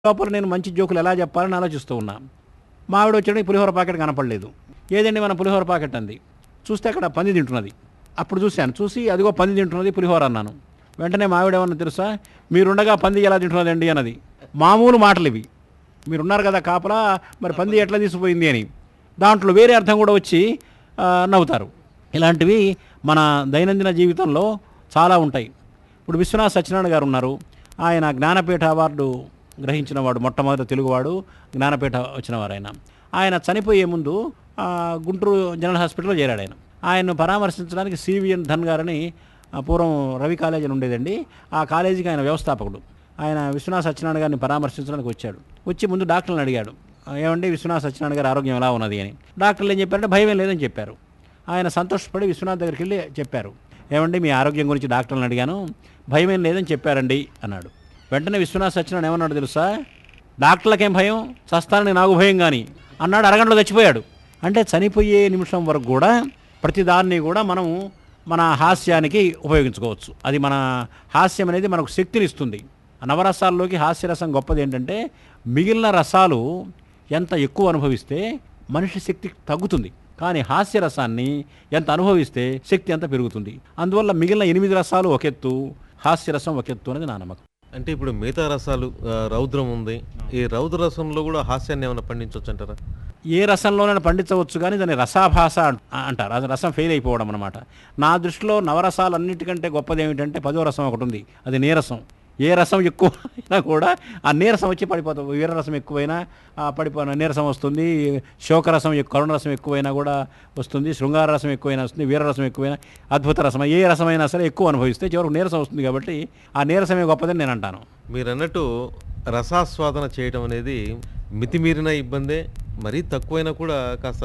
లోపల నేను మంచి జోకులు ఎలా చెప్పాలని ఆలోచిస్తూ ఉన్నా మా ఆవిడ వచ్చాడు పులిహోర ప్యాకెట్ కనపడలేదు ఏదండి మన పులిహోర ప్యాకెట్ అంది చూస్తే అక్కడ పంది తింటున్నది అప్పుడు చూశాను చూసి అదిగో పంది తింటున్నది పులిహోర అన్నాను వెంటనే మా ఆవిడ ఏమన్నా తెలుసా మీరుండగా పంది ఎలా తింటున్నదండి అన్నది మామూలు మాటలు ఇవి మీరున్నారు కదా కాపలా మరి పంది ఎట్లా తీసుకుపోయింది అని దాంట్లో వేరే అర్థం కూడా వచ్చి ఆ, నవ్వుతారు ఇలాంటివి మన దైనందిన జీవితంలో చాలా ఉంటాయి ఇప్పుడు విశ్వనాథ్ సత్యనారాయణ గారు ఉన్నారు ఆయన జ్ఞానపీఠ అవార్డు గ్రహించిన వాడు మొట్టమొదటి తెలుగువాడు జ్ఞానపీఠ వచ్చిన వారు ఆయన ఆయన చనిపోయే ముందు ఆ, గుంటూరు జనరల్ హాస్పిటల్లో చేరాడు ఆయన ఆయన్ను పరామర్శించడానికి సివిఎన్ ధన్ గారని ఆ, పూర్వం రవి కాలేజీ అని ఉండేదండి ఆ కాలేజీకి ఆయన వ్యవస్థాపకుడు ఆయన విశ్వనాథ్ సత్యనారాయణ గారిని పరామర్శించడానికి వచ్చాడు వచ్చి ముందు డాక్టర్ని అడిగాడు "ఆ, ఏమండి విశ్వనాథ్ సత్యనారాయణ గారి ఆరోగ్యం ఎలా ఉన్నది అని డాక్టర్లు ఏం చెప్పారంటే భయం ఏం లేదని చెప్పారు ఆయన సంతోషపడి విశ్వనాథ్ దగ్గరికి వెళ్ళి చెప్పారు ఏమండి మీ ఆరోగ్యం గురించి డాక్టర్ని అడిగాను భయం ఏం లేదని చెప్పారండి అన్నాడు వెంటనే విశ్వనాథ్ సత్యనారాయణ ఏమన్నాడు తెలుసా డాక్టర్లకేం భయం చస్తానని నాకు భయం కానీ అన్నాడు అరగంటలో చచ్చిపోయాడు అంటే చనిపోయే నిమిషం వరకు కూడా ప్రతిదాన్ని కూడా మనం మన హాస్యానికి ఉపయోగించుకోవచ్చు అది మన హాస్యం అనేది మనకు శక్తిని ఇస్తుంది నవరసాల్లోకి హాస్యరసం గొప్పది ఏంటంటే మిగిలిన రసాలు ఎంత ఎక్కువ అనుభవిస్తే మనిషి శక్తి తగ్గుతుంది కానీ హాస్యరసాన్ని ఎంత అనుభవిస్తే శక్తి అంత పెరుగుతుంది అందువల్ల మిగిలిన ఎనిమిది రసాలు ఒకెత్తు హాస్యరసం ఒకెత్తు అనేది నా నమ్మకం అంటే ఇప్పుడు మిగతా రసాలు ఆ, రౌద్రం ఉంది ఈ రౌద్ర రసంలో కూడా హాస్యాన్ని ఏమైనా పండించవచ్చు అంటారా ఏ రసంలోనైనా పండించవచ్చు కానీ దాన్ని రసాభాస అంట- అంటారు అది రసం ఫెయిల్ అయిపోవడం అనమాట నా దృష్టిలో నవరసాలు అన్నిటికంటే గొప్పది ఏమిటంటే పదో రసం ఒకటి ఉంది అది నీరసం ఏ రసం ఎక్కువ అయినా కూడా ఆ నీరసం వచ్చి పడిపోతుంది వీరరసం ఎక్కువైనా ఆ పడిపో నీరసం వస్తుంది శోకరసం ఎక్కువ కరుణరసం ఎక్కువైనా కూడా వస్తుంది శృంగార రసం ఎక్కువైనా వస్తుంది వీరరసం ఎక్కువైనా అద్భుత రసం ఏ రసమైనా సరే ఎక్కువ అనుభవిస్తే చివరకు నీరసం వస్తుంది కాబట్టి ఆ నీరసమే గొప్పదని నేను అంటాను మీరు అన్నట్టు రసాస్వాదన చేయడం అనేది మితిమీరిన ఇబ్బందే మరీ తక్కువైనా కూడా కాస్త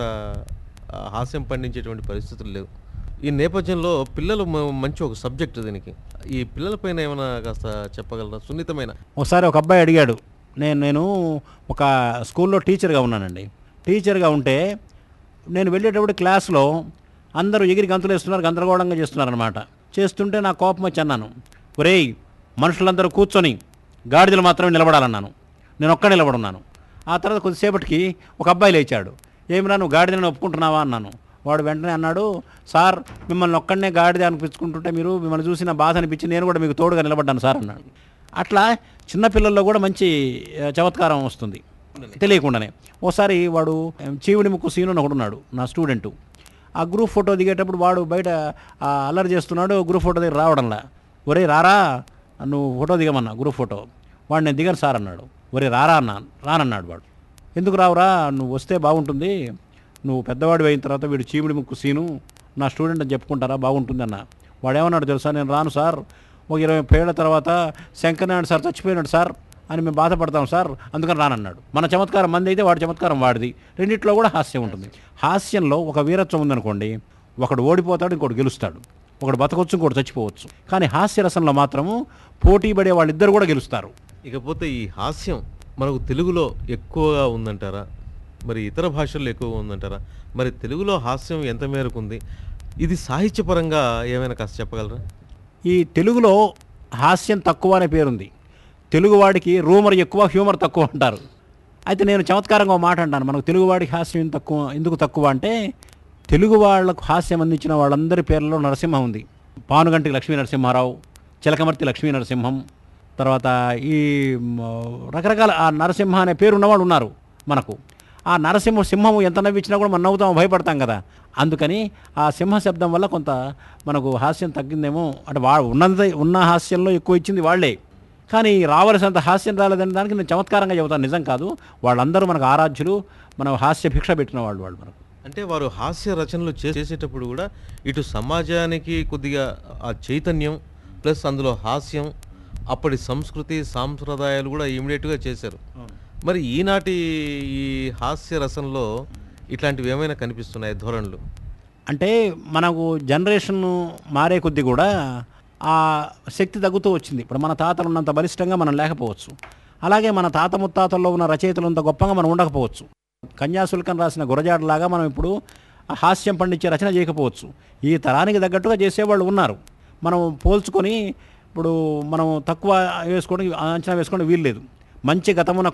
ఆ, హాస్యం పండించేటువంటి పరిస్థితులు లేవు ఈ నేపథ్యంలో పిల్లలు మ- మంచి ఒక సబ్జెక్ట్ దీనికి ఈ పిల్లలపైన ఏమైనా కాస్త చెప్పగలరా సున్నితమైన ఒకసారి ఒక అబ్బాయి అడిగాడు నేను నేను ఒక స్కూల్లో టీచర్గా ఉన్నానండి టీచర్గా ఉంటే నేను వెళ్ళేటప్పుడు క్లాస్లో అందరూ ఎగిరి గంతులు వేస్తున్నారు గందరగోళంగా చేస్తున్నారనమాట చేస్తుంటే నా కోపం వచ్చి అన్నాను ఒరేయ్ మనుషులందరూ కూర్చొని గాడిదలు మాత్రమే నిలబడాలన్నాను నేను ఒక్క నిలబడున్నాను ఆ తర్వాత కొద్దిసేపటికి ఒక అబ్బాయి లేచాడు ఏమిరా నువ్వు గాడిదని ఒప్పుకుంటున్నావా అన్నాను వాడు వెంటనే అన్నాడు సార్ మిమ్మల్ని ఒక్కడనే గాడిద అనిపించుకుంటుంటే మీరు మిమ్మల్ని చూసిన బాధ అనిపించి నేను కూడా మీకు తోడుగా నిలబడ్డాను సార్ అన్నాడు అట్లా చిన్నపిల్లల్లో కూడా మంచి ఆ, చమత్కారం వస్తుంది తెలియకుండానే ఓసారి వాడు ఆ, చీవుడి ముక్కు సీను అని ఒకడు ఉన్నాడు నా స్టూడెంటు ఆ గ్రూప్ ఫోటో దిగేటప్పుడు వాడు బయట ఆ, అల్లరి చేస్తున్నాడు గ్రూప్ ఫోటో దగ్గర రావడంలా ఒరే రారా నువ్వు ఫోటో దిగమన్నా గ్రూప్ ఫోటో వాడు నేను దిగను సార్ అన్నాడు ఒరే రారా అన్నా రానన్నాడు వాడు ఎందుకు రావురా నువ్వు వస్తే బాగుంటుంది నువ్వు పెద్దవాడు అయిన తర్వాత వీడు చీముడి ముక్కు సీను నా స్టూడెంట్ అని చెప్పుకుంటారా బాగుంటుంది అన్న వాడు ఏమన్నాడు తెలుసా నేను రాను సార్ ఒక ఇరవై పేళ్ల తర్వాత శంకరనారాయణ సార్ చచ్చిపోయినాడు సార్ అని మేము బాధపడతాం సార్ అందుకని రానన్నాడు మన చమత్కారం మంది అయితే వాడి చమత్కారం వాడిది రెండిట్లో కూడా హాస్యం ఉంటుంది హాస్యంలో ఒక వీరత్వం ఉందనుకోండి ఒకడు ఓడిపోతాడు ఇంకోటి గెలుస్తాడు ఒకడు బతకొచ్చు ఇంకోటి చచ్చిపోవచ్చు కానీ హాస్యరసంలో మాత్రము పోటీ పడే వాళ్ళిద్దరు కూడా గెలుస్తారు ఇకపోతే ఈ హాస్యం మనకు తెలుగులో ఎక్కువగా ఉందంటారా మరి ఇతర భాషల్లో ఎక్కువగా ఉందంటారా మరి తెలుగులో హాస్యం ఎంత మేరకు ఉంది ఇది సాహిత్యపరంగా ఏమైనా కాస్త చెప్పగలరా ఈ తెలుగులో హాస్యం తక్కువ అనే పేరుంది తెలుగువాడికి రూమర్ ఎక్కువ హ్యూమర్ తక్కువ అంటారు అయితే నేను చమత్కారంగా ఒక మాట అంటాను మనకు తెలుగువాడికి హాస్యం ఎందుకు తక్కువ ఎందుకు తక్కువ అంటే తెలుగు వాళ్ళకు హాస్యం అందించిన వాళ్ళందరి పేర్లలో నరసింహ ఉంది పానుగంటి లక్ష్మీ నరసింహారావు చిలకమర్తి లక్ష్మీ నరసింహం తర్వాత ఈ మ, రకరకాల ఆ నరసింహ అనే పేరు ఉన్నవాళ్ళు ఉన్నారు మనకు ఆ నరసింహ సింహము ఎంత నవ్వించినా కూడా మనం నవ్వుతాం భయపడతాం కదా అందుకని ఆ సింహ శబ్దం వల్ల కొంత మనకు హాస్యం తగ్గిందేమో అంటే వా ఉన్నది ఉన్న హాస్యంలో ఎక్కువ ఇచ్చింది వాళ్ళే కానీ రావలసినంత హాస్యం రాలేదని దానికి నేను చమత్కారంగా చెబుతాను నిజం కాదు వాళ్ళందరూ మనకు ఆరాధ్యులు మన హాస్య భిక్ష పెట్టిన వాళ్ళు వాళ్ళు మనకు అంటే వారు హాస్య రచనలు చే- చేసేటప్పుడు కూడా ఇటు సమాజానికి కొద్దిగా ఆ చైతన్యం ప్లస్ అందులో హాస్యం అప్పటి సంస్కృతి సాంప్రదాయాలు కూడా ఇమీడియట్గా చేశారు మరి ఈనాటి ఈ హాస్య రసంలో ఇట్లాంటివి ఏమైనా కనిపిస్తున్నాయి ధోరణులు అంటే మనకు జనరేషన్ మారే కొద్దీ కూడా ఆ శక్తి తగ్గుతూ వచ్చింది ఇప్పుడు మన తాతలు ఉన్నంత బలిష్టంగా మనం లేకపోవచ్చు అలాగే మన తాత ముత్తాతల్లో ఉన్న రచయితలు అంత గొప్పగా మనం ఉండకపోవచ్చు కన్యాశుల్కం రాసిన గురజాడలాగా మనం ఇప్పుడు ఆ హాస్యం పండించే రచన చేయకపోవచ్చు ఈ తరానికి తగ్గట్టుగా చేసేవాళ్ళు ఉన్నారు మనం పోల్చుకొని ఇప్పుడు మనం తక్కువ వేసుకోవడానికి అంచనా వేసుకోవడానికి వీల్లేదు మంచి గతమున